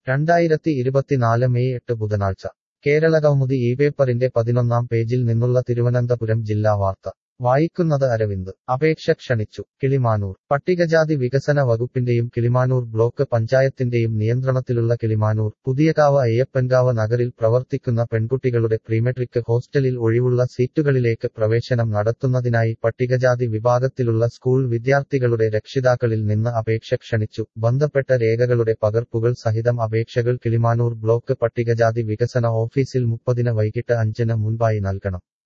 രണ്ടായിരത്തി ഇരുപത്തിനാല് മെയ് എട്ട് ബുധനാഴ്ച കേരളകൗമുദി ഈ പേപ്പറിന്റെ പതിനൊന്നാം പേജിൽ നിന്നുള്ള തിരുവനന്തപുരം ജില്ലാ വാർത്ത വായിക്കുന്നത് അരവിന്ദ് അപേക്ഷ ക്ഷണിച്ചു കിളിമാനൂർ പട്ടികജാതി വികസന വകുപ്പിന്റെയും കിളിമാനൂർ ബ്ലോക്ക് പഞ്ചായത്തിന്റെയും നിയന്ത്രണത്തിലുള്ള കിളിമാനൂർ പുതിയകാവ് അയ്യപ്പൻകാവ് നഗറിൽ പ്രവർത്തിക്കുന്ന പെൺകുട്ടികളുടെ പ്രീമെട്രിക് ഹോസ്റ്റലിൽ ഒഴിവുള്ള സീറ്റുകളിലേക്ക് പ്രവേശനം നടത്തുന്നതിനായി പട്ടികജാതി വിഭാഗത്തിലുള്ള സ്കൂൾ വിദ്യാർത്ഥികളുടെ രക്ഷിതാക്കളിൽ നിന്ന് അപേക്ഷ ക്ഷണിച്ചു ബന്ധപ്പെട്ട രേഖകളുടെ പകർപ്പുകൾ സഹിതം അപേക്ഷകൾ കിളിമാനൂർ ബ്ലോക്ക് പട്ടികജാതി വികസന ഓഫീസിൽ മുപ്പതിന് വൈകിട്ട് അഞ്ചിന് മുൻപായി നൽകണം